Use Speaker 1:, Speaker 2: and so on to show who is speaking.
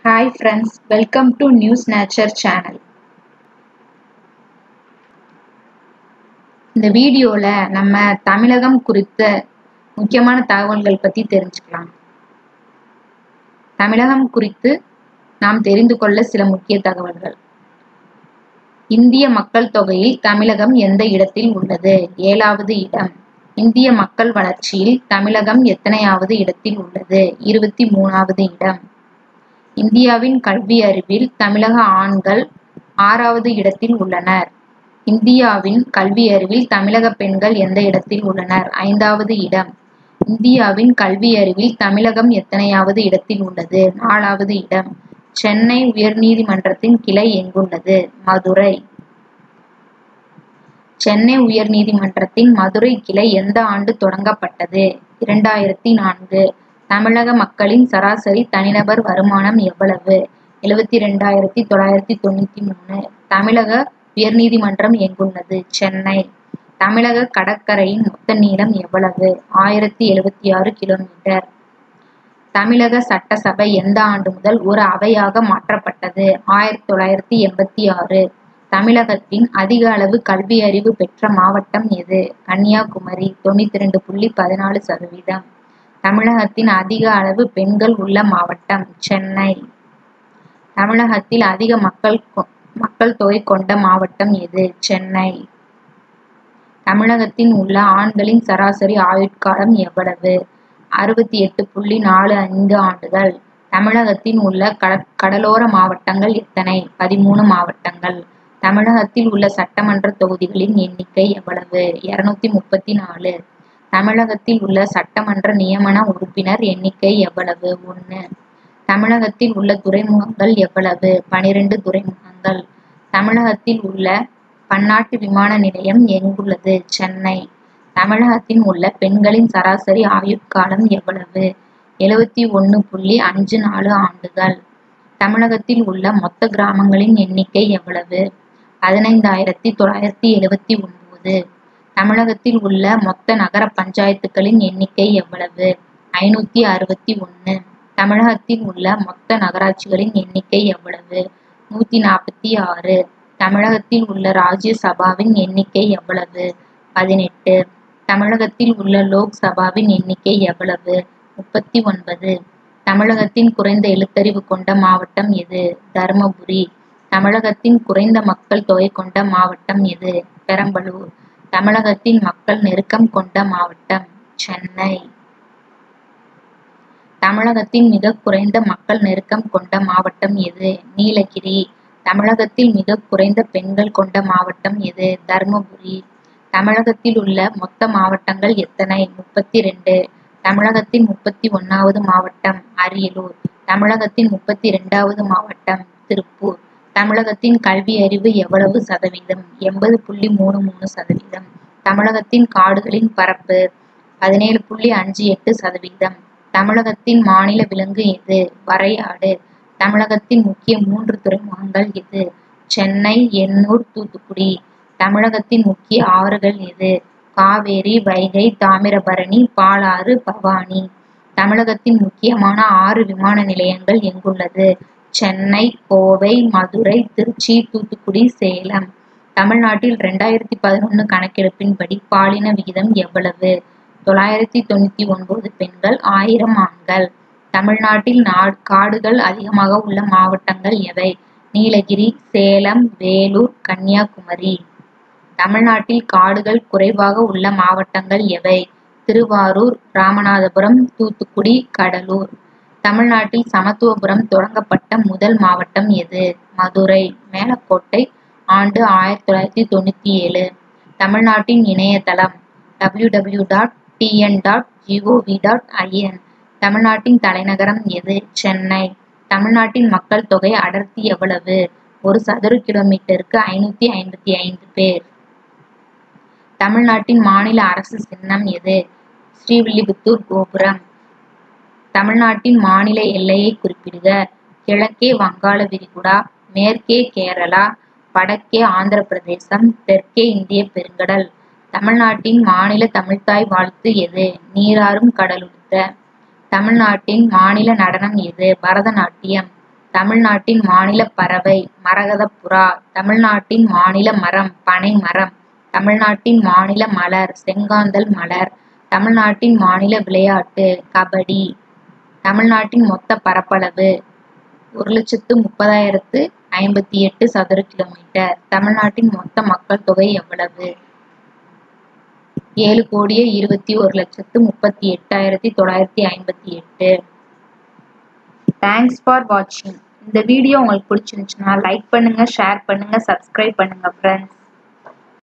Speaker 1: Hi friends, welcome to News Nature channel. இந்த வீடியோல நம்ம தமிழகம் குறித்த முக்கியமான தகவல்கள் பத்தி தெரிஞ்சுக்கலாம் தமிழகம் குறித்து நாம் தெரிந்து கொள்ள சில முக்கிய தகவல்கள் இந்திய மக்கள் தொகையில் தமிழகம் எந்த இடத்தில் உள்ளது ஏழாவது இடம் இந்திய மக்கள் வளர்ச்சியில் தமிழகம் எத்தனையாவது இடத்தில் உள்ளது இருபத்தி மூணாவது இடம் இந்தியாவின் கல்வி அறிவில் தமிழக ஆண்கள் ஆறாவது இடத்தில் உள்ளனர் இந்தியாவின் கல்வி அறிவில் தமிழக பெண்கள் எந்த இடத்தில் உள்ளனர் ஐந்தாவது இடம் இந்தியாவின் கல்வி அறிவில் தமிழகம் எத்தனையாவது இடத்தில் உள்ளது நாலாவது இடம் சென்னை உயர்நீதிமன்றத்தின் கிளை எங்குள்ளது மதுரை சென்னை உயர்நீதிமன்றத்தின் மதுரை கிளை எந்த ஆண்டு தொடங்கப்பட்டது இரண்டாயிரத்தி நான்கு தமிழக மக்களின் சராசரி தனிநபர் வருமானம் எவ்வளவு எழுபத்தி ரெண்டாயிரத்தி தொள்ளாயிரத்தி தொண்ணூத்தி மூணு தமிழக உயர்நீதிமன்றம் எங்குள்ளது சென்னை தமிழக கடற்கரையின் மொத்த நீளம் எவ்வளவு ஆயிரத்தி எழுபத்தி ஆறு கிலோமீட்டர் தமிழக சட்டசபை எந்த ஆண்டு முதல் ஒரு அவையாக மாற்றப்பட்டது ஆயிரத்தி தொள்ளாயிரத்தி எண்பத்தி ஆறு தமிழகத்தின் அதிக அளவு கல்வி அறிவு பெற்ற மாவட்டம் எது கன்னியாகுமரி தொண்ணூத்தி ரெண்டு புள்ளி பதினாலு சதவீதம் தமிழகத்தின் அதிக அளவு பெண்கள் உள்ள மாவட்டம் சென்னை தமிழகத்தில் அதிக மக்கள் மக்கள் தொகை கொண்ட மாவட்டம் எது சென்னை தமிழகத்தின் உள்ள ஆண்களின் சராசரி ஆயுட்காலம் எவ்வளவு அறுபத்தி எட்டு புள்ளி நாலு ஐந்து ஆண்டுகள் தமிழகத்தின் உள்ள கடலோர மாவட்டங்கள் எத்தனை பதிமூணு மாவட்டங்கள் தமிழகத்தில் உள்ள சட்டமன்ற தொகுதிகளின் எண்ணிக்கை எவ்வளவு இருநூத்தி முப்பத்தி நாலு தமிழகத்தில் உள்ள சட்டமன்ற நியமன உறுப்பினர் எண்ணிக்கை எவ்வளவு ஒன்று தமிழகத்தில் உள்ள துறைமுகங்கள் எவ்வளவு பனிரெண்டு துறைமுகங்கள் தமிழகத்தில் உள்ள பன்னாட்டு விமான நிலையம் எங்குள்ளது சென்னை தமிழகத்தில் உள்ள பெண்களின் சராசரி ஆயுட்காலம் எவ்வளவு எழுபத்தி ஒன்று புள்ளி அஞ்சு நாலு ஆண்டுகள் தமிழகத்தில் உள்ள மொத்த கிராமங்களின் எண்ணிக்கை எவ்வளவு பதினைந்தாயிரத்தி தொள்ளாயிரத்தி எழுபத்தி ஒன்பது தமிழகத்தில் உள்ள மொத்த நகர பஞ்சாயத்துகளின் எண்ணிக்கை எவ்வளவு ஐநூத்தி அறுபத்தி ஒன்று தமிழகத்தில் உள்ள மொத்த நகராட்சிகளின் எண்ணிக்கை எவ்வளவு நூத்தி நாற்பத்தி ஆறு தமிழகத்தில் உள்ள ராஜ்யசபாவின் எண்ணிக்கை எவ்வளவு பதினெட்டு தமிழகத்தில் உள்ள லோக்சபாவின் எண்ணிக்கை எவ்வளவு முப்பத்தி ஒன்பது தமிழகத்தின் குறைந்த எழுத்தறிவு கொண்ட மாவட்டம் எது தருமபுரி தமிழகத்தின் குறைந்த மக்கள் தொகை கொண்ட மாவட்டம் எது பெரம்பலூர் தமிழகத்தின் மக்கள் நெருக்கம் கொண்ட மாவட்டம் சென்னை தமிழகத்தின் மிக குறைந்த மக்கள் நெருக்கம் கொண்ட மாவட்டம் எது நீலகிரி தமிழகத்தில் மிக குறைந்த பெண்கள் கொண்ட மாவட்டம் எது தருமபுரி தமிழகத்தில் உள்ள மொத்த மாவட்டங்கள் எத்தனை முப்பத்தி ரெண்டு தமிழகத்தின் முப்பத்தி ஒன்னாவது மாவட்டம் அரியலூர் தமிழகத்தின் முப்பத்தி இரண்டாவது மாவட்டம் திருப்பூர் தமிழகத்தின் கல்வி அறிவு எவ்வளவு சதவீதம் எண்பது புள்ளி மூணு மூணு சதவீதம் தமிழகத்தின் காடுகளின் பரப்பு பதினேழு புள்ளி அஞ்சு எட்டு சதவீதம் தமிழகத்தின் மாநில விலங்கு எது வரையாடு தமிழகத்தின் முக்கிய மூன்று துறைமுகங்கள் எது சென்னை எண்ணூர் தூத்துக்குடி தமிழகத்தின் முக்கிய ஆறுகள் எது காவேரி வைகை தாமிரபரணி பாலாறு பவானி தமிழகத்தின் முக்கியமான ஆறு விமான நிலையங்கள் எங்குள்ளது சென்னை கோவை மதுரை திருச்சி தூத்துக்குடி சேலம் தமிழ்நாட்டில் ரெண்டாயிரத்தி பதினொன்னு கணக்கெடுப்பின்படி பாலின விகிதம் எவ்வளவு தொள்ளாயிரத்தி தொண்ணூத்தி ஒன்பது பெண்கள் ஆயிரம் ஆண்கள் தமிழ்நாட்டில் காடுகள் அதிகமாக உள்ள மாவட்டங்கள் எவை நீலகிரி சேலம் வேலூர் கன்னியாகுமரி தமிழ்நாட்டில் காடுகள் குறைவாக உள்ள மாவட்டங்கள் எவை திருவாரூர் ராமநாதபுரம் தூத்துக்குடி கடலூர் தமிழ்நாட்டில் சமத்துவபுரம் தொடங்கப்பட்ட முதல் மாவட்டம் எது மதுரை மேலக்கோட்டை ஆண்டு ஆயிரத்தி தொள்ளாயிரத்தி தொண்ணூத்தி ஏழு தமிழ்நாட்டின் இணையதளம் W W dot TN dot GOV dot IN தமிழ்நாட்டின் தலைநகரம் எது சென்னை தமிழ்நாட்டின் மக்கள் தொகை அடர்த்தி எவ்வளவு ஒரு சதுர கிலோமீட்டருக்கு ஐநூத்தி ஐம்பத்தி ஐந்து பேர் தமிழ்நாட்டின் மாநில அரசு சின்னம் எது ஸ்ரீவில்லிபுத்தூர் கோபுரம் தமிழ்நாட்டின் மாநில எல்லையை குறிப்பிடுக கிழக்கே வங்காள விரிகுடா மேற்கே கேரளா வடக்கே ஆந்திர பிரதேசம் தெற்கே இந்திய பெருங்கடல் தமிழ்நாட்டின் மாநில தமிழ்த்தாய் வாழ்த்து எது நீராறும் கடலுடுத்த தமிழ்நாட்டின் மாநில நடனம் எது பரதநாட்டியம் தமிழ்நாட்டின் மாநில பறவை மரகதப் புறா தமிழ்நாட்டின் மாநில மரம் பனை மரம் தமிழ்நாட்டின் மாநில மலர் செங்காந்தள் மலர் தமிழ்நாட்டின் மாநில விளையாட்டு கபடி தமிழ்நாட்டின் மொத்த பரப்பளவு ஒரு லட்சத்து முப்பதாயிரத்து ஐம்பத்தி எட்டு சதுர கிலோமீட்டர் தமிழ்நாட்டின் மொத்த மக்கள் தொகை எவ்வளவு ஏழு கோடியே இருபத்தி ஒரு லட்சத்து முப்பத்தி எட்டாயிரத்தி தொள்ளாயிரத்தி ஐம்பத்தி எட்டு தேங்க்ஸ் ஃபார் வாட்சிங் இந்த வீடியோ உங்களுக்கு பிடிச்சிருந்துச்சுன்னா லைக் பண்ணுங்க ஷேர் பண்ணுங்க சப்ஸ்கிரைப் பண்ணுங்க ஃப்ரெண்ட்ஸ்